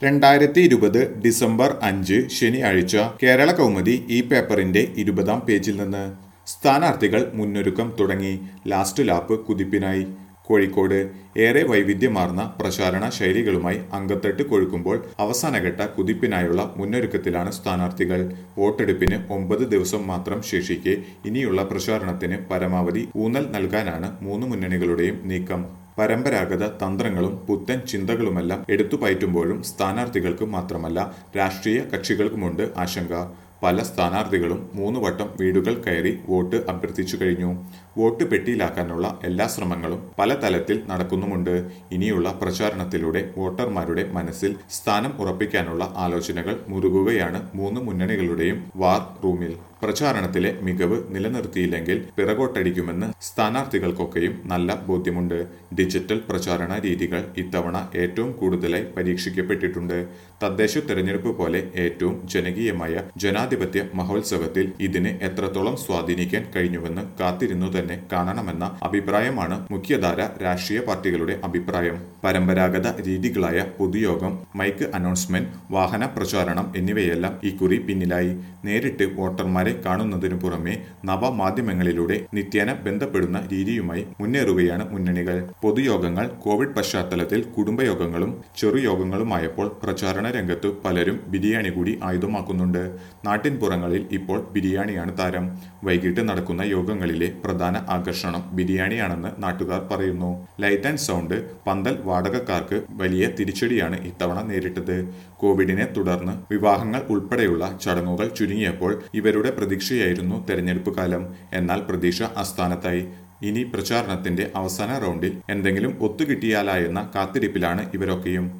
രണ്ടായിരത്തി ഇരുപത് ഡിസംബർ അഞ്ച് ശനിയാഴ്ച കേരള കൗമുദി ഈ പേപ്പറിന്റെ ഇരുപതാം പേജിൽ നിന്ന് സ്ഥാനാർത്ഥികൾ മുന്നൊരുക്കം തുടങ്ങി ലാസ്റ്റ് ലാപ്പ് കുതിപ്പിനായി കോഴിക്കോട് ഏറെ വൈവിധ്യമാർന്ന പ്രചാരണ ശൈലികളുമായി അങ്കത്തട്ട് കൊഴുക്കുമ്പോൾ അവസാനഘട്ട കുതിപ്പിനായുള്ള മുന്നൊരുക്കത്തിലാണ് സ്ഥാനാർത്ഥികൾ വോട്ടെടുപ്പിന് ഒമ്പത് ദിവസം മാത്രം ശേഷിക്കെ ഇനിയുള്ള പ്രചാരണത്തിന് പരമാവധി ഊന്നൽ നൽകാനാണ് മൂന്ന് മുന്നണികളുടെയും നീക്കം പരമ്പരാഗത തന്ത്രങ്ങളും പുത്തൻ ചിന്തകളുമെല്ലാം എടുത്തുപയറ്റുമ്പോഴും സ്ഥാനാർത്ഥികൾക്ക് മാത്രമല്ല രാഷ്ട്രീയ കക്ഷികൾക്കുമുണ്ട് ആശങ്ക പല സ്ഥാനാർത്ഥികളും മൂന്ന് വട്ടം വീടുകൾ കയറി വോട്ട് അഭ്യർത്ഥിച്ചു കഴിഞ്ഞു വോട്ട് പെട്ടിയിലാക്കാനുള്ള എല്ലാ ശ്രമങ്ങളും പല തലത്തിൽ നടക്കുന്നുമുണ്ട് ഇനിയുള്ള പ്രചാരണത്തിലൂടെ വോട്ടർമാരുടെ മനസ്സിൽ സ്ഥാനം ഉറപ്പിക്കാനുള്ള ആലോചനകൾ മുറുകുകയാണ് മൂന്ന് മുന്നണികളുടെയും വാർ റൂമിൽ പ്രചാരണത്തിലെ മികവ് നിലനിർത്തിയില്ലെങ്കിൽ പിറകോട്ടടിക്കുമെന്ന് സ്ഥാനാർത്ഥികൾക്കൊക്കെയും നല്ല ബോധ്യമുണ്ട് ഡിജിറ്റൽ പ്രചാരണ രീതികൾ ഇത്തവണ ഏറ്റവും കൂടുതലായി പരീക്ഷിക്കപ്പെട്ടിട്ടുണ്ട് തദ്ദേശ തെരഞ്ഞെടുപ്പ് പോലെ ഏറ്റവും ജനകീയമായ ജനാധിപത്യ മഹോത്സവത്തിൽ ഇതിന് എത്രത്തോളം സ്വാധീനിക്കാൻ കഴിഞ്ഞുവെന്ന് കാത്തിരുന്നു തന്നെ കാണണമെന്ന അഭിപ്രായമാണ് മുഖ്യധാര രാഷ്ട്രീയ പാർട്ടികളുടെ അഭിപ്രായം പരമ്പരാഗത രീതികളായ പൊതുയോഗം മൈക്ക് അനൗൺസ്മെന്റ് വാഹന പ്രചാരണം എന്നിവയെല്ലാം ഇക്കുറി പിന്നിലായി നേരിട്ട് വോട്ടർമാരെ കാണുന്നതിനു പുറമെ നവമാധ്യമങ്ങളിലൂടെ നിത്യേന ബന്ധപ്പെടുന്ന രീതിയുമായി മുന്നേറുകയാണ് മുന്നണികൾ പൊതുയോഗങ്ങൾ കോവിഡ് പശ്ചാത്തലത്തിൽ കുടുംബയോഗങ്ങളും ചെറുയോഗങ്ങളുമായപ്പോൾ പ്രചാരണ രംഗത്ത് പലരും ബിരിയാണി കൂടി ആയുധമാക്കുന്നുണ്ട് നാട്ടിൻപുറങ്ങളിൽ ഇപ്പോൾ ബിരിയാണിയാണ് താരം വൈകിട്ട് നടക്കുന്ന യോഗങ്ങളിലെ പ്രധാന ആകർഷണം ബിരിയാണിയാണെന്ന് നാട്ടുകാർ പറയുന്നു ലൈറ്റ് ആൻഡ് സൗണ്ട് പന്തൽ വാടകക്കാർക്ക് വലിയ തിരിച്ചടിയാണ് ഇത്തവണ നേരിട്ടത് കോവിഡിനെ തുടർന്ന് വിവാഹങ്ങൾ ഉൾപ്പെടെയുള്ള ചടങ്ങുകൾ ചുരുങ്ങിയപ്പോൾ ഇവരുടെ പ്രതീക്ഷയായിരുന്നു തെരഞ്ഞെടുപ്പ് കാലം എന്നാൽ പ്രതീക്ഷ അസ്ഥാനത്തായി ഇനി പ്രചാരണത്തിന്റെ അവസാന റൗണ്ടിൽ എന്തെങ്കിലും ഒത്തുകിട്ടിയാലായെന്ന കാത്തിരിപ്പിലാണ് ഇവരൊക്കെയും